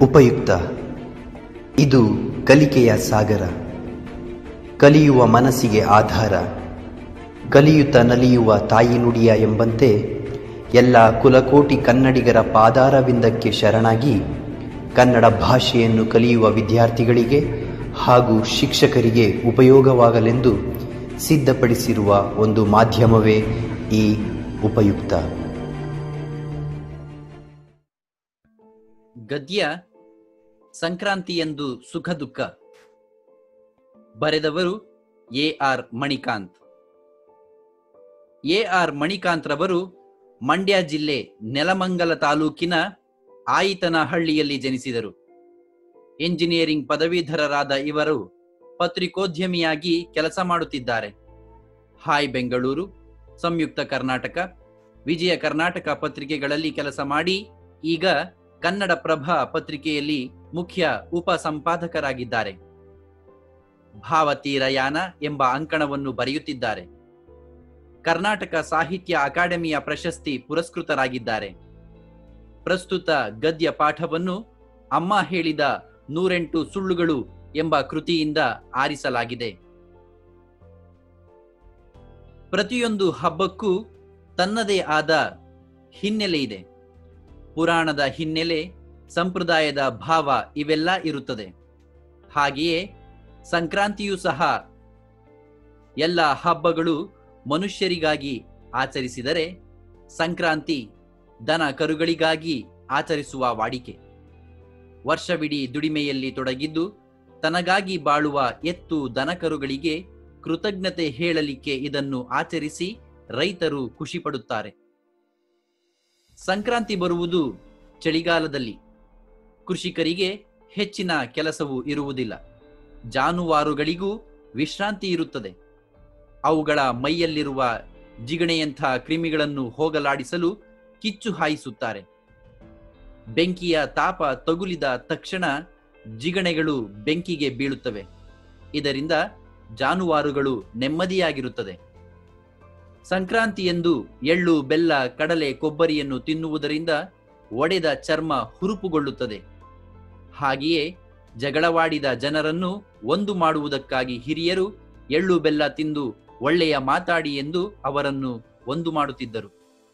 ಉಪಯುಕ್ತ ಇದು ಕಲಿಕೆಯ ಸಾಗರ ಕಲಿಯುವ ಮನಸ್ಸಿಗೆ ಆಧಾರ ಕಲಿಯುತ್ತ ನಲಿಯುವ ತಾಯಿ ನುಡಿಯ ಎಂಬಂತೆ ಎಲ್ಲ ಕುಲಕೋಟಿ ಕನ್ನಡಿಗರ ಪಾದಾರವಿಂದಕ್ಕೆ ಶರಣಾಗಿ ಕನ್ನಡ ಭಾಷೆಯನ್ನು ಕಲಿಯುವ ವಿದ್ಯಾರ್ಥಿಗಳಿಗೆ ಹಾಗೂ ಶಿಕ್ಷಕರಿಗೆ ಉಪಯೋಗವಾಗಲೆಂದು ಸಿದ್ಧಪಡಿಸಿರುವ ಒಂದು ಮಾಧ್ಯಮವೇ ಈ ಉಪಯುಕ್ತ ಗದ್ಯ ಸಂಕ್ರಾಂತಿಯಂದು ಸುಖ ದುಃಖ ಬರೆದವರು A R Manikanth A R Manikanth ರವರು ಮಂಡ್ಯ ಜಿಲ್ಲೆ ನೆಲಮಂಗಲ ತಾಲೂಕಿನ ಆಯಿತನಹಳ್ಳಿಯಲ್ಲಿ ಜನಿಸಿದರು ಎಂಜಿನಿಯರಿಂಗ್ ಪದವೀಧರರಾದ ಇವರು ಪತ್ರಿಕೋದ್ಯಮಿಯಾಗಿ ಕೆಲಸ ಮಾಡುತ್ತಿದ್ದಾರೆ ಹಾಯ್ ಬೆಂಗಳೂರು ಸಂಯುಕ್ತ ಕರ್ನಾಟಕ ವಿಜಯ ಕರ್ನಾಟಕ ಪತ್ರಿಕೆಗಳಲ್ಲಿ ಕೆಲಸ ಮಾಡಿ ಈಗ ಕನ್ನಡ ಪ್ರಭ ಪತ್ರಿಕೆಯಲ್ಲಿ ಮುಖ್ಯ ಉಪ ಸಂಪಾದಕರಾಗಿದ್ದಾರೆ ಭಾವತೀರಯಾನ ಎಂಬ ಅಂಕಣವನ್ನು ಬರೆಯುತ್ತಿದ್ದಾರೆ ಕರ್ನಾಟಕ ಸಾಹಿತ್ಯ ಅಕಾಡೆಮಿಯ ಪ್ರಶಸ್ತಿ ಪುರಸ್ಕೃತರಾಗಿದ್ದಾರೆ ಪ್ರಸ್ತುತ ಗದ್ಯ ಪಾಠವನ್ನು ಅಮ್ಮ ಹೇಳಿದ ನೂರೆಂಟು ಸುಳ್ಳುಗಳು ಎಂಬ ಕೃತಿಯಿಂದ ಆರಿಸಲಾಗಿದೆ ಪ್ರತಿಯೊಂದು ಹಬ್ಬಕ್ಕೂ ತನ್ನದೇ ಆದ ಹಿನ್ನೆಲೆ ಇದೆ ಪುರಾಣದ ಹಿನ್ನೆಲೆ ಸಂಪ್ರದಾಯದ ಭಾವ ಇವೆಲ್ಲ ಇರುತ್ತದೆ ಹಾಗೆಯೇ ಸಂಕ್ರಾಂತಿಯೂ ಸಹ ಎಲ್ಲ ಹಬ್ಬಗಳು ಮನುಷ್ಯರಿಗಾಗಿ ಆಚರಿಸಿದರೆ ಸಂಕ್ರಾಂತಿ ದನ ಕರುಗಳಿಗಾಗಿ ಆಚರಿಸುವ ವಾಡಿಕೆ ವರ್ಷವಿಡೀ ದುಡಿಮೆಯಲ್ಲಿ ತೊಡಗಿದ್ದು ತನಗಾಗಿ ಬಾಳುವ ಎತ್ತು ದನಕರುಗಳಿಗೆ ಕೃತಜ್ಞತೆ ಹೇಳಲಿಕ್ಕೆ ಇದನ್ನು ಆಚರಿಸಿ ರೈತರು ಖುಷಿಪಡುತ್ತಾರೆ ಸಂಕ್ರಾಂತಿ ಬರುವುದು ಚಳಿಗಾಲದಲ್ಲಿ ಕೃಷಿಕರಿಗೆ ಹೆಚ್ಚಿನ ಕೆಲಸವು ಇರುವುದಿಲ್ಲ ಜಾನುವಾರುಗಳಿಗೂ ವಿಶ್ರಾಂತಿ ಇರುತ್ತದೆ ಅವುಗಳ ಮೈಯಲ್ಲಿರುವ ಜಿಗಣೆಯಂಥ ಕ್ರಿಮಿಗಳನ್ನು ಹೋಗಲಾಡಿಸಲು ಕಿಚ್ಚು ಹಾಯಿಸುತ್ತಾರೆ ಬೆಂಕಿಯ ತಾಪ ತಗುಲಿದ ತಕ್ಷಣ ಜಿಗಣೆಗಳು ಬೆಂಕಿಗೆ ಬೀಳುತ್ತವೆ ಇದರಿಂದ ಜಾನುವಾರುಗಳು ನೆಮ್ಮದಿಯಾಗಿರುತ್ತದೆ ಸಂಕ್ರಾಂತಿಯಂದು ಎಳ್ಳು ಬೆಲ್ಲ ಕಡಲೆ ಕೊಬ್ಬರಿಯನ್ನು ತಿನ್ನುವುದರಿಂದ ಒಡೆದ ಚರ್ಮ ಹುರುಪುಗೊಳ್ಳುತ್ತದೆ ಹಾಗೆಯೇ ಜಗಳವಾಡಿದ ಜನರನ್ನು ಒಂದು ಮಾಡುವುದಕ್ಕಾಗಿ ಹಿರಿಯರು ಎಳ್ಳು ಬೆಲ್ಲ ತಿಂದು ಒಳ್ಳೆಯ ಮಾತಾಡಿ ಎಂದು ಅವರನ್ನು ಒಂದು ಮಾಡುತ್ತಿದ್ದರು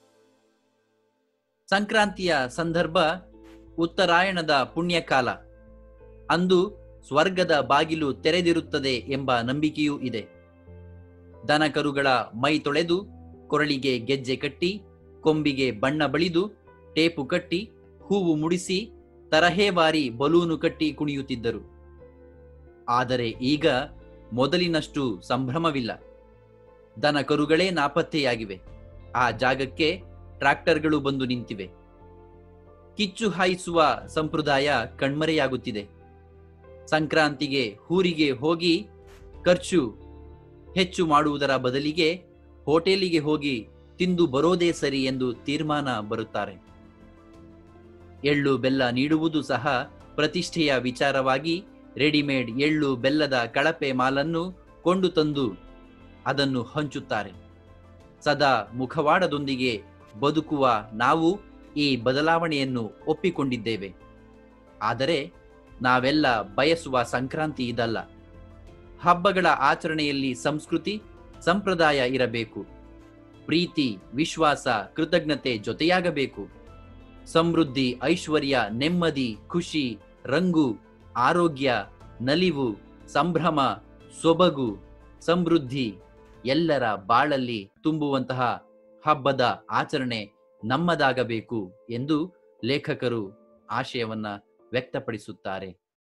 ಸಂಕ್ರಾಂತಿಯ ಸಂದರ್ಭ ಉತ್ತರಾಯಣದ ಪುಣ್ಯಕಾಲ ಅಂದು ಸ್ವರ್ಗದ ಬಾಗಿಲು ತೆರೆದಿರುತ್ತದೆ ಎಂಬ ನಂಬಿಕೆಯೂ ಇದೆ ದನಕರುಗಳ ಮೈ ತೊಳೆದು ಕೊರಳಿಗೆ ಗೆಜ್ಜೆ ಕಟ್ಟಿ ಕೊಂಬಿಗೆ ಬಣ್ಣ ಬಳಿದು ಟೇಪು ಕಟ್ಟಿ ಹೂವು ಮುಡಿಸಿ ತರಹೇವಾರಿ ಬಲೂನು ಕಟ್ಟಿ ಕುಣಿಯುತ್ತಿದ್ದರು ಆದರೆ ಈಗ ಮೊದಲಿನಷ್ಟು ಸಂಭ್ರಮವಿಲ್ಲ ದನ ಕರುಗಳೇ ನಾಪತ್ತೆಯಾಗಿವೆ ಆ ಜಾಗಕ್ಕೆ ಟ್ರಾಕ್ಟರ್ಗಳು ಬಂದು ನಿಂತಿವೆ ಕಿಚ್ಚು ಹಾಯಿಸುವ ಸಂಪ್ರದಾಯ ಕಣ್ಮರೆಯಾಗುತ್ತಿದೆ ಸಂಕ್ರಾಂತಿಗೆ ಊರಿಗೆ ಹೋಗಿ ಖರ್ಚು ಹೆಚ್ಚು ಮಾಡುವುದರ ಬದಲಿಗೆ ಹೋಟೆಲಿಗೆ ಹೋಗಿ ತಿಂದು ಬರೋದೇ ಸರಿ ಎಂದು ತೀರ್ಮಾನ ಬರುತ್ತಾರೆ ಎಳ್ಳು ಬೆಲ್ಲ ನೀಡುವುದು ಸಹ ಪ್ರತಿಷ್ಠೆಯ ವಿಚಾರವಾಗಿ ರೆಡಿಮೇಡ್ ಎಳ್ಳು ಬೆಲ್ಲದ ಕಳಪೆ ಮಾಲನ್ನು ಕೊಂಡು ತಂದು ಅದನ್ನು ಹಂಚುತ್ತಾರೆ ಸದಾ ಮುಖವಾಡದೊಂದಿಗೆ ಬದುಕುವ ನಾವು ಈ ಬದಲಾವಣೆಯನ್ನು ಒಪ್ಪಿಕೊಂಡಿದ್ದೇವೆ ಆದರೆ ನಾವೆಲ್ಲ ಬಯಸುವ ಸಂಕ್ರಾಂತಿ ಇದಲ್ಲ ಹಬ್ಬಗಳ ಆಚರಣೆಯಲ್ಲಿ ಸಂಸ್ಕೃತಿ ಸಂಪ್ರದಾಯ ಇರಬೇಕು ಪ್ರೀತಿ ವಿಶ್ವಾಸ ಕೃತಜ್ಞತೆ ಜೊತೆಯಾಗಬೇಕು ಸಮೃದ್ಧಿ ಐಶ್ವರ್ಯ ನೆಮ್ಮದಿ ಖುಷಿ ರಂಗು ಆರೋಗ್ಯ ನಲಿವು ಸಂಭ್ರಮ ಸೊಬಗು ಸಮೃದ್ಧಿ ಎಲ್ಲರ ಬಾಳಲ್ಲಿ ತುಂಬುವಂತಹ ಹಬ್ಬದ ಆಚರಣೆ ನಮ್ಮದಾಗಬೇಕು ಎಂದು ಲೇಖಕರು ಆಶಯವನ್ನ ವ್ಯಕ್ತಪಡಿಸುತ್ತಾರೆ